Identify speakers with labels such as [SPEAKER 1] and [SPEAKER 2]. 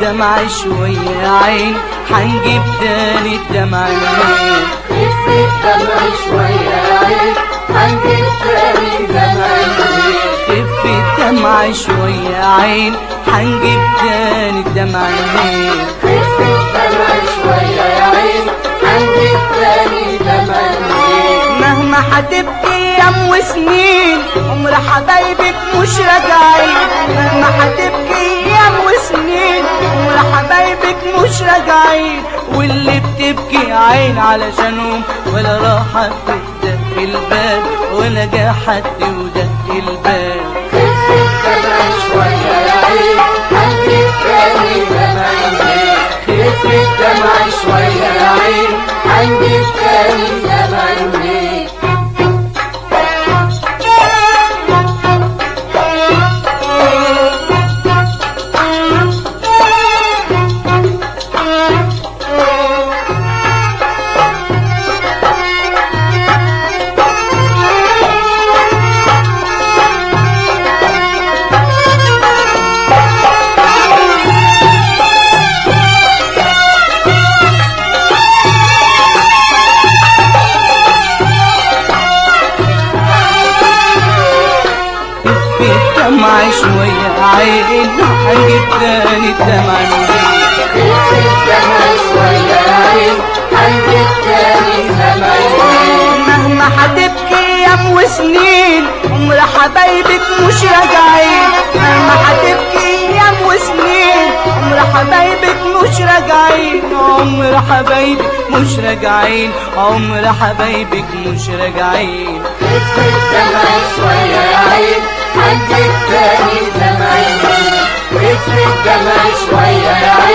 [SPEAKER 1] الدمع شوية يا عين حنجيب تاني الدمع منين
[SPEAKER 2] خف الدمع شوية يا عين هنجيب تاني دمع منين
[SPEAKER 1] خف الدمع شوية يا عين حنجيب تاني الدمع منين
[SPEAKER 2] خف الدمع شوية يا عين هنجيب تاني دمع منين
[SPEAKER 1] مهما هتبقي ايام وسنين عمر حبايبك مش راجعين مهما هتبقي ايام وسنين عمر حبايبك مش راجعين واللي بتبكي عين علشانهم ولا راحة تدق الباب ولا جا حد ودق الباب
[SPEAKER 2] خف الدمع شوية يا عين هنجيب تاني دمع منين خف الدمع شوية يا عين هنجيب تاني دمع منين
[SPEAKER 1] في الدمع شوية عين هنجيب تاني الدمع منين
[SPEAKER 2] خف الدمع شوية يا عين هنجيب تاني دمع منين
[SPEAKER 1] مهما هتبكي ايام وسنين عمر حبايبك مش راجعين مهما هتبكي ايام وسنين عمر حبايبك مش راجعين عمر حبايبك مش راجعين عمر حبايبك مش راجعين
[SPEAKER 2] خف الدمع شوية يا عين هنجيب تاني دمع منين خف الدمع شوية يا عين